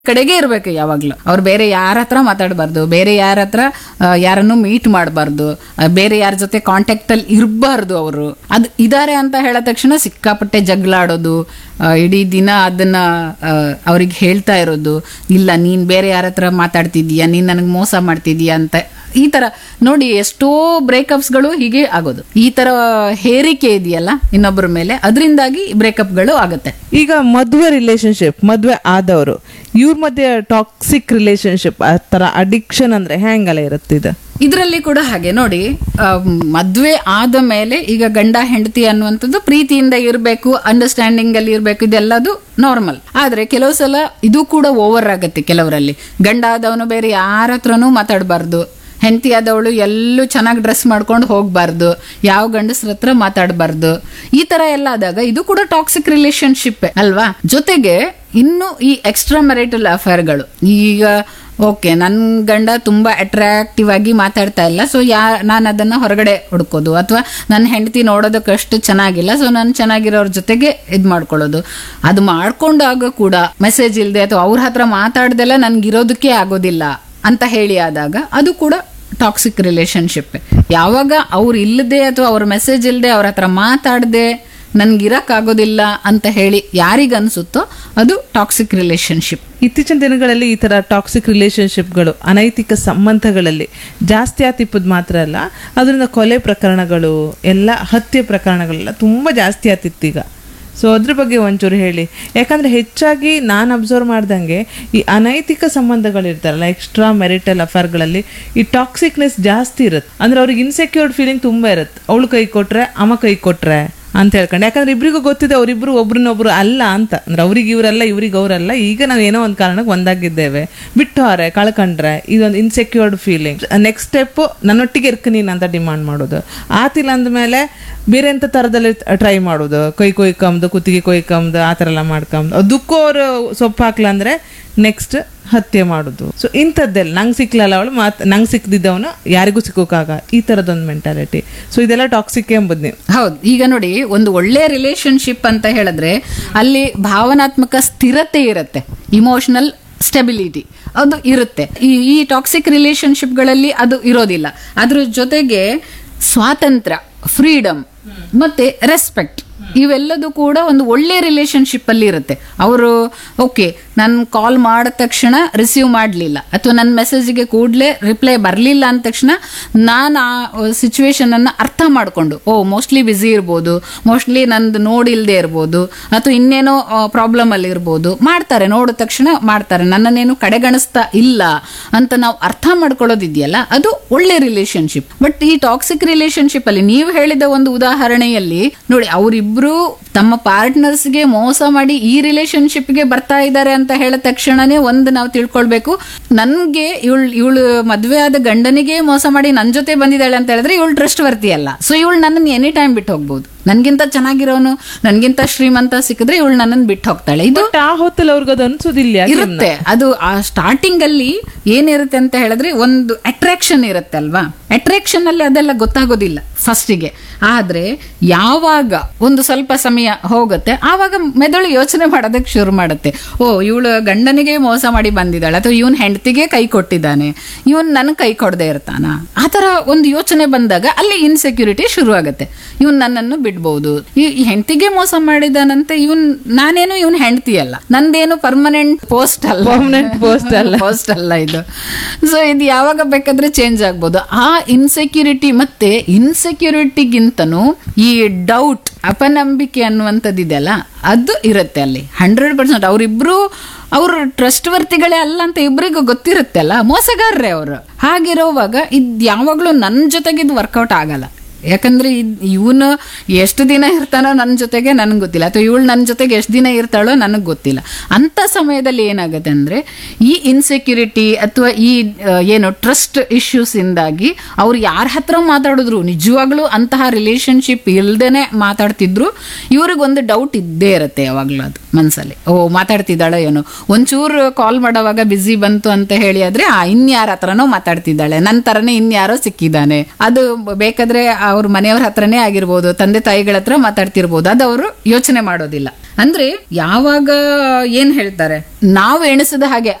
ಕಡೆಗೆ ಇರ್ಬೇಕು ಯಾವಾಗ್ಲೂ ಅವ್ರು ಬೇರೆ ಯಾರ ಹತ್ರ ಮಾತಾಡಬಾರ್ದು ಬೇರೆ ಯಾರ ಹತ್ರ ಆ, ಯಾರನ್ನು ಮೀಟ್ ಮಾಡಬಾರ್ದು ಬೇರೆ ಯಾರ ಜೊತೆ ಕಾಂಟ್ಯಾಕ್ಟ್ ಅಲ್ಲಿ ಇರಬಾರ್ದು ಅವರು ಅದು ಇದಾರೆ ಅಂತ ಹೇಳೋ ತಕ್ಷಣ ಸಿಕ್ಕಾಪಟ್ಟೆ ಜಗಳಾಡೋದು ಆ, ಇಡೀ ದಿನ ಅದನ್ನ ಅವ್ರಿಗೆ ಹೇಳ್ತಾ ಇರೋದು ಇಲ್ಲ ನೀನ್ ಬೇರೆ ಯಾರ ಹತ್ರ ಮಾತಾಡ್ತಿದೀಯಾ ನೀನ್ ನನಗೆ ಮೋಸ ಮಾಡ್ತಿದೀಯಾ ಅಂತ ಈ ತರ ನೋಡಿ ಎಷ್ಟೋ ಬ್ರೇಕಪ್ಸ್ಗಳು ಹೀಗೆ ಆಗೋದು ಈ ತರ ಹೇರಿಕೆ ಇದೆಯಲ್ಲ ಇನ್ನೊಬ್ಬರ ಮೇಲೆ ಅದರಿಂದಾಗಿ ಬ್ರೇಕಪ್ಗಳು ಆಗುತ್ತೆ ಈಗ ಮದುವೆ ರಿಲೇಶನ್ಶಿಪ್ ಮದುವೆ ಆದವರು ಇವ್ರ ಮಧ್ಯೆ ಟಾಕ್ಸಿಕ್ ರಿಲೇಶನ್ಶಿಪ್ ಆ ಥರ ಅಡಿಕ್ಷನ್ ಅಂದ್ರೆ ಹೆಂಗಲ್ಲ ಇರುತ್ತೆ ಇದು ಇದರಲ್ಲಿ ಕೂಡ ಹಾಗೆ ನೋಡಿ ಆ, ಮದ್ವೆ ಆದ ಮೇಲೆ ಈಗ ಗಂಡ ಹೆಂಡತಿ ಅನ್ನುವಂಥದ್ದು ಪ್ರೀತಿಯಿಂದ ಇರಬೇಕು ಅಂಡರ್ಸ್ಟ್ಯಾಂಡಿಂಗ್ ಅಲ್ಲಿ ಇರಬೇಕು ಇದೆಲ್ಲದು ನಾರ್ಮಲ್ ಆದ್ರೆ ಕೆಲವು ಸಲ ಇದು ಕೂಡ ಓವರ್ ಆಗತ್ತೆ ಕೆಲವರಲ್ಲಿ ಗಂಡ ಆದವನು ಬೇರೆ ಯಾರ ಹತ್ರನೂ ಮಾತಾಡಬಾರ್ದು ಹೆಂಡತಿ ಆದವಳು ಎಲ್ಲೂ ಚೆನ್ನಾಗಿ ಡ್ರೆಸ್ ಮಾಡ್ಕೊಂಡು ಹೋಗ್ಬಾರ್ದು ಯಾವ ಗಂಡಸ್ರ ಹತ್ರ ಮಾತಾಡಬಾರ್ದು ಈ ತರ ಎಲ್ಲ ಆದಾಗ ಇದು ಕೂಡ ಟಾಕ್ಸಿಕ್ ರಿಲೇಶನ್ಶಿಪ್ ಅಲ್ವಾ ಜೊತೆಗೆ ಇನ್ನು ಈ ಎಕ್ಸ್ಟ್ರಾ ಮೆರಿಟಲ್ ಅಫೇರ್ಗಳು ಈಗ ಓಕೆ ನನ್ನ ಗಂಡ ತುಂಬಾ ಅಟ್ರಾಕ್ಟಿವ್ ಆಗಿ ಮಾತಾಡ್ತಾ ಇಲ್ಲ ಸೊ ಯಾ ನಾನು ಅದನ್ನ ಹೊರಗಡೆ ಹುಡ್ಕೋದು ಅಥವಾ ನನ್ನ ಹೆಂಡತಿ ನೋಡೋದಕ್ಕಷ್ಟು ಚೆನ್ನಾಗಿಲ್ಲ ಸೊ ನಾನು ಚೆನ್ನಾಗಿರೋರ ಜೊತೆಗೆ ಇದು ಮಾಡ್ಕೊಳ್ಳೋದು ಅದು ಮಾಡ್ಕೊಂಡಾಗ ಕೂಡ ಮೆಸೇಜ್ ಇಲ್ಲದೆ ಅಥವಾ ಅವ್ರ ಹತ್ರ ಮಾತಾಡ್ದೆಲ್ಲ ನನ್ಗಿರೋದಕ್ಕೆ ಆಗೋದಿಲ್ಲ ಅಂತ ಹೇಳಿ ಆದಾಗ ಅದು ಕೂಡ ಟಾಕ್ಸಿಕ್ ರಿಲೇಶನ್ಶಿಪ್ ಯಾವಾಗ ಅವ್ರು ಇಲ್ಲದೆ ಅಥವಾ ಅವ್ರ ಮೆಸೇಜ್ ಇಲ್ಲದೆ ಅವ್ರ ಹತ್ರ ಮಾತಾಡದೆ ನನ್ಗಿರಕ್ಕಾಗೋದಿಲ್ಲ ಅಂತ ಹೇಳಿ ಯಾರಿಗನ್ಸುತ್ತೋ ಅದು ಟಾಕ್ಸಿಕ್ ರಿಲೇಶನ್ಶಿಪ್ ಇತ್ತೀಚಿನ ದಿನಗಳಲ್ಲಿ ಈ ತರ ಟಾಕ್ಸಿಕ್ ರಿಲೇಶನ್ಶಿಪ್ಗಳು ಅನೈತಿಕ ಸಂಬಂಧಗಳಲ್ಲಿ ಜಾಸ್ತಿ ಆತಿಪ್ಪದ್ ಮಾತ್ರ ಅಲ್ಲ ಅದರಿಂದ ಕೊಲೆ ಪ್ರಕರಣಗಳು ಎಲ್ಲ ಹತ್ಯೆ ಪ್ರಕರಣಗಳೆಲ್ಲ ತುಂಬಾ ಜಾಸ್ತಿ ಆತಿತ್ತು ಈಗ ಸೊ ಅದ್ರ ಬಗ್ಗೆ ಒಂಚೂರು ಹೇಳಿ ಯಾಕಂದ್ರೆ ಹೆಚ್ಚಾಗಿ ನಾನು ಅಬ್ಸರ್ವ್ ಮಾಡ್ದಂಗೆ ಈ ಅನೈತಿಕ ಸಂಬಂಧಗಳಿರ್ತಾರಲ್ಲ ಎಕ್ಸ್ಟ್ರಾ ಮೆರಿಟಲ್ ಅಫೇರ್ಗಳಲ್ಲಿ ಈ ಟಾಕ್ಸಿಕ್ನೆಸ್ ಜಾಸ್ತಿ ಇರುತ್ತೆ ಅಂದ್ರೆ ಅವ್ರಿಗೆ ಇನ್ಸೆಕ್ಯೂರ್ಡ್ ಫೀಲಿಂಗ್ ತುಂಬಾ ಇರುತ್ತೆ ಅವಳು ಕೈ ಕೊಟ್ರೆ ಅಮ್ಮ ಕೈ ಕೊಟ್ರೆ ಅಂತ ಹೇಳ್ಕೊಂಡು ಯಾಕಂದ್ರೆ ಇಬ್ರಿಗೂ ಗೊತ್ತಿದೆ ಅವರಿಬ್ರು ಒಬ್ರನ್ನೊಬ್ರು ಅಲ್ಲ ಅಂತ ಅಂದ್ರೆ ಅವ್ರಿಗೆ ಇವರಲ್ಲ ಇವ್ರಿಗೆ ಅವರಲ್ಲ ಈಗ ನಾವು ಏನೋ ಒಂದು ಕಾರಣಕ್ಕೆ ಒಂದಾಗಿದ್ದೇವೆ ಬಿಟ್ಟವ್ರೆ ಕಳ್ಕೊಂಡ್ರೆ ಇದೊಂದು ಇನ್ಸೆಕ್ಯೂರ್ಡ್ ಫೀಲಿಂಗ್ ನೆಕ್ಸ್ಟ್ ಸ್ಟೆಪ್ ನನ್ನೊಟ್ಟಿಗೆ ಇರ್ಕ ನೀನು ಅಂತ ಡಿಮಾಂಡ್ ಮಾಡೋದು ಆತಿಲ್ಲ ಅಂದಮೇಲೆ ಬೇರೆ ಎಂತ ಥರದಲ್ಲಿ ಟ್ರೈ ಮಾಡೋದು ಕೈ ಕೊಯ್ಕಂಬ್ದು ಕುತ್ತಿಗೆ ಕೊಯ್ಕಂಬ್ದು ಆ ಥರ ಎಲ್ಲ ಮಾಡ್ಕೊಂಬ್ದು ಅದಕ್ಕೂ ಅವರು ಸೊಪ್ಪು ಹಾಕ್ಲ ಅಂದ್ರೆ ನೆಕ್ಸ್ಟ್ ಹತ್ಯೆ ಮಾಡೋದು ಸೊ ಇಂಥದ್ದೆಲ್ಲ ನಂಗೆ ಸಿಕ್ಲಲ್ಲ ಅವಳು ಮಾತ್ ನಂಗೆ ಸಿಕ್ದಿದ್ದವನು ಯಾರಿಗೂ ಸಿಕ್ಕೋಕ್ಕಾಗ ಈ ಥರದೊಂದು ಮೆಂಟಾಲಿಟಿ ಸೊ ಇದೆಲ್ಲ ಟಾಕ್ಸಿಕ್ ಎಂಬುದು ನೀವು ಹೌದು ಈಗ ನೋಡಿ ಒಂದು ಒಳ್ಳೆ ರಿಲೇಶನ್ಶಿಪ್ ಅಂತ ಹೇಳಿದ್ರೆ ಅಲ್ಲಿ ಭಾವನಾತ್ಮಕ ಸ್ಥಿರತೆ ಇರುತ್ತೆ ಇಮೋಷನಲ್ ಸ್ಟೆಬಿಲಿಟಿ ಅದು ಇರುತ್ತೆ ಈ ಈ ಟಾಕ್ಸಿಕ್ ರಿಲೇಶನ್ಶಿಪ್ಗಳಲ್ಲಿ ಅದು ಇರೋದಿಲ್ಲ ಅದ್ರ ಜೊತೆಗೆ ಸ್ವಾತಂತ್ರ್ಯ ಫ್ರೀಡಮ್ ಮತ್ತೆ ರೆಸ್ಪೆಕ್ಟ್ ಇವೆಲ್ಲದೂ ಕೂಡ ಒಂದು ಒಳ್ಳೆ ರಿಲೇಶನ್ಶಿಪ್ ಅಲ್ಲಿ ಇರುತ್ತೆ ಅವರು ಓಕೆ ನಾನು ಕಾಲ್ ಮಾಡಿದ ತಕ್ಷಣ ರಿಸೀವ್ ಮಾಡಲಿಲ್ಲ ಅಥವಾ ನನ್ನ ಮೆಸೇಜ್ಗೆ ಕೂಡಲೇ ರಿಪ್ಲೈ ಬರಲಿಲ್ಲ ಅಂದ ತಕ್ಷಣ ನಾನು ಆ ಸಿಚುವೇಶನ್ ಅನ್ನ ಅರ್ಥ ಮಾಡಿಕೊಂಡು ಓ ಮೋಸ್ಟ್ಲಿ ಬ್ಯುಸಿ ಇರ್ಬೋದು ಮೋಸ್ಟ್ಲಿ ನಂದು ನೋಡಿಲ್ದೇ ಇರ್ಬೋದು ಅಥವಾ ಇನ್ನೇನೋ ಪ್ರಾಬ್ಲಮ್ ಅಲ್ಲಿ ಇರ್ಬೋದು ಮಾಡ್ತಾರೆ ನೋಡಿದ ತಕ್ಷಣ ಮಾಡ್ತಾರೆ ನನ್ನನ್ನೇನು ಕಡೆಗಣಿಸ್ತಾ ಇಲ್ಲ ಅಂತ ನಾವು ಅರ್ಥ ಮಾಡ್ಕೊಳ್ಳೋದಿದೆಯಲ್ಲ ಅದು ಒಳ್ಳೆ ರಿಲೇಶನ್ಶಿಪ್ ಬಟ್ ಈ ಟಾಕ್ಸಿಕ್ ರಿಲೇಶನ್ಶಿಪ್ ಅಲ್ಲಿ ನೀವು ಹೇಳಿದ ಒಂದು ಉದಾಹರಣೆಯಲ್ಲಿ ನೋಡಿ ಅವರಿಬ್ರು ತಮ್ಮ ಪಾರ್ಟ್ನರ್ಸ್ಗೆ ಮೋಸ ಮಾಡಿ ಈ ರಿಲೇಶನ್ಶಿಪ್ಗೆ ಬರ್ತಾ ಇದ್ದಾರೆ ಅಂತ ಹೇಳಿದ ತಕ್ಷಣನೇ ಒಂದು ನಾವು ತಿಳ್ಕೊಳ್ಬೇಕು ನನ್ಗೆ ಇವಳು ಇವಳು ಮದ್ವೆ ಆದ ಗಂಡನಿಗೆ ಮೋಸ ಮಾಡಿ ನನ್ ಜೊತೆ ಬಂದಿದ್ದಾಳೆ ಅಂತ ಹೇಳಿದ್ರೆ ಇವಳು ಟ್ರಸ್ಟ್ ವರ್ತಿ ಅಲ್ಲ ಸೊ ಇವಳು ನನ್ನನ್ನು ಎನಿ ಟೈಮ್ ಬಿಟ್ಟು ಹೋಗ್ಬೋದು ನನ್ಗಿಂತ ಚೆನ್ನಾಗಿರೋನು ನನ್ಗಿಂತ ಶ್ರೀಮಂತ ಸಿಕ್ಕಿದ್ರೆ ಇವಳು ನನ್ನನ್ನು ಬಿಟ್ಟು ಹೋಗ್ತಾಳೆ ಇದು ಬಟ್ ಆ ಹೊತ್ತಲ್ಲಿ ಅವ್ರಿಗೆ ಅದು ಅನ್ಸೋದಿಲ್ಲ ಯಾಕೆ? ಇರುತ್ತೆ ಅದು ಆ ಸ್ಟಾರ್ಟಿಂಗ್ ಅಲ್ಲಿ ಏನಿರುತ್ತೆ ಅಂತ ಹೇಳಿದ್ರೆ ಒಂದು ಅಟ್ರಾಕ್ಷನ್ ಇರುತ್ತೆ ಅಲ್ವಾ ಅಟ್ರಾಕ್ಷನ್ ಅಲ್ಲಿ ಅದೆಲ್ಲ ಗೊತ್ತಾಗೋದಿಲ್ಲ ಫಸ್ಟಿಗೆ ಆದ್ರೆ ಯಾವಾಗ ಒಂದು ಸ್ವಲ್ಪ ಸಮಯ ಹೋಗುತ್ತೆ ಆವಾಗ ಮೆದುಳು ಯೋಚನೆ ಮಾಡೋದಕ್ಕೆ ಶುರು ಮಾಡುತ್ತೆ ಓ ಇವಳು ಗಂಡನಿಗೆ ಮೋಸ ಮಾಡಿ ಬಂದಿದ್ದಾಳೆ ಅಥವಾ ಇವನ್ ಹೆಂಡತಿಗೆ ಕೈ ಕೊಟ್ಟಿದ್ದಾನೆ ಇವನ್ ನನಗೆ ಕೈ ಕೊಡದೆ ಇರ್ತಾನ ಆ ತರ ಒಂದು ಯೋಚನೆ ಬಂದಾಗ ಅಲ್ಲಿ ಇನ್ಸೆಕ್ಯೂರಿಟಿ ಶುರು ಆಗುತ್ತೆ ಇವನ್ ನನ್ನನ್ನು ಬಿಡ್ಬಹುದು ಈ ಈ ಹೆಂಡತಿಗೆ ಮೋಸ ಮಾಡಿದಾನಂತೆ ಇವನ್ ನಾನೇನು ಇವನ್ ಹೆಂಡತಿ ಅಲ್ಲ ನಂದೇನು ಪರ್ಮನೆಂಟ್ ಪೋಸ್ಟ್ ಅಲ್ಲ Permanent post ಅಲ್ಲ. ಪೋಸ್ಟ್ ಅಲ್ಲ ಇದು ಸೊ ಇದು ಯಾವಾಗ ಬೇಕಾದ್ರೆ ಚೇಂಜ್ ಆಗ್ಬೋದು ಆ ಇನ್ಸೆಕ್ಯೂರಿಟಿ ಮತ್ತೆ ಇನ್ಸೆಕ್ಯೂರಿಟಿಗಿಂತನೂ ಈ ಡೌಟ್ ಅಪನಂಬಿಕೆ ಅನ್ನುವಂಥದ್ದು ಇದೆಯಲ್ಲ ಅದು ಇರುತ್ತೆ ಅಲ್ಲಿ ಹಂಡ್ರೆಡ್ ಪರ್ಸೆಂಟ್ ಅವರಿಬ್ರು ಅವರು ಟ್ರಸ್ಟ್ ವರ್ತಿಗಳೇ ಅಲ್ಲ ಅಂತ ಇಬ್ಬರಿಗೂ ಗೊತ್ತಿರುತ್ತೆ ಅಲ್ಲ ಮೋಸಗಾರರೇ ಅವರು ಹಾಗಿರೋವಾಗ ಇದು ಯಾವಾಗಲೂ ನನ್ನ ಜೊತೆಗೆ ಇದು ವರ್ಕೌಟ್ ಆಗಲ್ಲ ಯಾಕಂದ್ರೆ ಇವನು ಎಷ್ಟು ದಿನ ಇರ್ತಾನೋ ನನ್ನ ಜೊತೆಗೆ ನನಗೆ ಗೊತ್ತಿಲ್ಲ ಅಥವಾ ಇವಳು ನನ್ನ ಜೊತೆಗೆ ಎಷ್ಟು ದಿನ ಇರ್ತಾಳೋ ನನಗೆ ಗೊತ್ತಿಲ್ಲ ಅಂತ ಸಮಯದಲ್ಲಿ ಏನಾಗುತ್ತೆ ಅಂದ್ರೆ ಈ ಇನ್ಸೆಕ್ಯೂರಿಟಿ ಅಥವಾ ಈ ಆ, ಏನು ಟ್ರಸ್ಟ್ ಇಶ್ಯೂಸ್ ಇಂದಾಗಿ ಅವ್ರು ಯಾರ ಹತ್ರ ಮಾತಾಡಿದ್ರು ನಿಜವಾಗ್ಲೂ ಅಂತಹ ರಿಲೇಶನ್ಶಿಪ್ ಇಲ್ದೇನೆ ಮಾತಾಡ್ತಿದ್ರು ಇವ್ರಿಗೆ ಒಂದು ಡೌಟ್ ಇದ್ದೇ ಇರುತ್ತೆ ಯಾವಾಗ್ಲೂ ಅದು ಮನ್ಸಲ್ಲಿ ಓ ಮಾತಾಡ್ತಿದ್ದಾಳೆ ಏನೋ ಒಂಚೂರು ಕಾಲ್ ಮಾಡೋವಾಗ ಬಿಸಿ ಬಂತು ಅಂತ ಹೇಳಿ ಆದ್ರೆ ಆ ಇನ್ಯಾರ ಹತ್ರನೋ ಮಾತಾಡ್ತಿದ್ದಾಳೆ ನನ್ನ ತರನೇ ಇನ್ಯಾರೋ ಸಿಕ್ಕಿದ್ದಾನೆ ಅದು ಬೇಕಾದ್ರೆ ಆ ಅವ್ರ ಮನೆಯವ್ರ ಹತ್ರನೇ ಆಗಿರ್ಬೋದು ತಂದೆ ತಾಯಿಗಳ ಹತ್ರ ಮಾತಾಡ್ತಿರ್ಬೋದು ಅದು ಅವರು ಯೋಚನೆ ಮಾಡೋದಿಲ್ಲ ಅಂದ್ರೆ ಯಾವಾಗ ಏನ್ ಹೇಳ್ತಾರೆ ನಾವು ಎಣಿಸಿದ ಹಾಗೆ